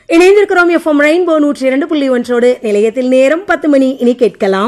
இணைந்திருக்கிறோம் FM rainbow நூற்றி இரண்டு புள்ளி ஒன்றோடு நிலையத்தில் நேரம் பத்து மணி இனி கேட்கலாம்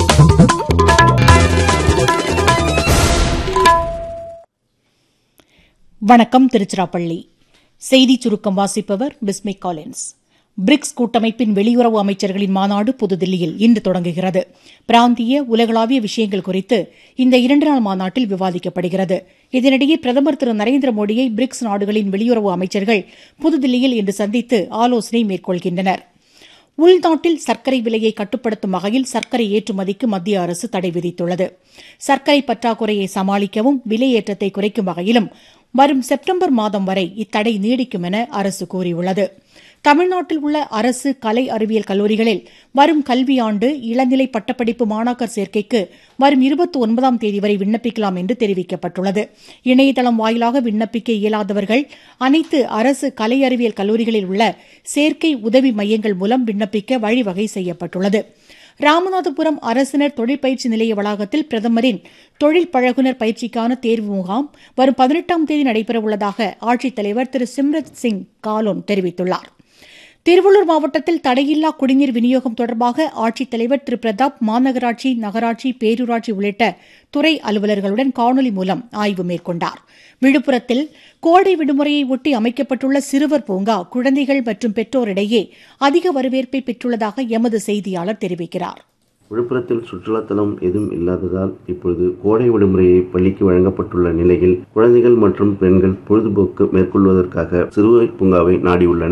வணக்கம் திருச்சிராப்பள்ளி செய்தி சுருக்கம் வாசிப்பவர் பிஸ்மி காலின்ஸ் பிரிக்ஸ் கூட்டமைப்பின் வெளியுறவு அமைச்சர்களின் மாநாடு புதுதில்லியில் இன்று தொடங்குகிறது பிராந்திய உலகளாவிய விஷயங்கள் குறித்து இந்த இரண்டு நாள் மாநாட்டில் விவாதிக்கப்படுகிறது இதனிடையே பிரதமர் திரு நரேந்திர மோடியை பிரிக்ஸ் நாடுகளின் வெளியுறவு அமைச்சர்கள் புதுதில்லியில் இன்று சந்தித்து ஆலோசனை மேற்கொள்கின்றனர் உள்நாட்டில் சர்க்கரை விலையை கட்டுப்படுத்தும் வகையில் சர்க்கரை ஏற்றுமதிக்கு மத்திய அரசு தடை விதித்துள்ளது சர்க்கரை பற்றாக்குறையை சமாளிக்கவும் விலை ஏற்றத்தை குறைக்கும் வகையிலும் வரும் செப்டம்பர் மாதம் வரை இத்தடை நீடிக்கும் என அரசு கூறியுள்ளது தமிழ்நாட்டில் உள்ள அரசு கலை அறிவியல் கல்லூரிகளில் வரும் கல்வியாண்டு இளநிலை பட்டப்படிப்பு மாணாக்கர் சேர்க்கைக்கு வரும் இருபத்தி ஒன்பதாம் தேதி வரை விண்ணப்பிக்கலாம் என்று தெரிவிக்கப்பட்டுள்ளது இணையதளம் வாயிலாக விண்ணப்பிக்க இயலாதவர்கள் அனைத்து அரசு கலை அறிவியல் கல்லூரிகளில் உள்ள சேர்க்கை உதவி மையங்கள் மூலம் விண்ணப்பிக்க வழிவகை செய்யப்பட்டுள்ளது ராமநாதபுரம் அரசினர் தொழிற்பயிற்சி நிலைய வளாகத்தில் பிரதமரின் தொழில் பழகுனர் பயிற்சிக்கான தேர்வு முகாம் வரும் பதினெட்டாம் தேதி நடைபெறவுள்ளதாக ஆட்சித்தலைவர் திரு சிம்ரத் சிங் காலோன் தெரிவித்துள்ளார் திருவள்ளூர் மாவட்டத்தில் தடையில்லா குடிநீர் விநியோகம் தொடர்பாக ஆட்சித்தலைவர் திரு பிரதாப் மாநகராட்சி நகராட்சி பேரூராட்சி உள்ளிட்ட துறை அலுவலர்களுடன் காணொலி மூலம் ஆய்வு மேற்கொண்டார் விழுப்புரத்தில் கோடை விடுமுறையை ஒட்டி அமைக்கப்பட்டுள்ள சிறுவர் பூங்கா குழந்தைகள் மற்றும் பெற்றோரிடையே அதிக வரவேற்பை பெற்றுள்ளதாக எமது செய்தியாளர் தெரிவிக்கிறார் விழுப்புரத்தில் சுற்றுலாத்தலம் எதுவும் இல்லாததால் இப்பொழுது கோடை விடுமுறையை பள்ளிக்கு வழங்கப்பட்டுள்ள நிலையில் குழந்தைகள் மற்றும் பெண்கள் பொழுதுபோக்கு மேற்கொள்வதற்காக சிறுவர் பூங்காவை நாடியுள்ளனர்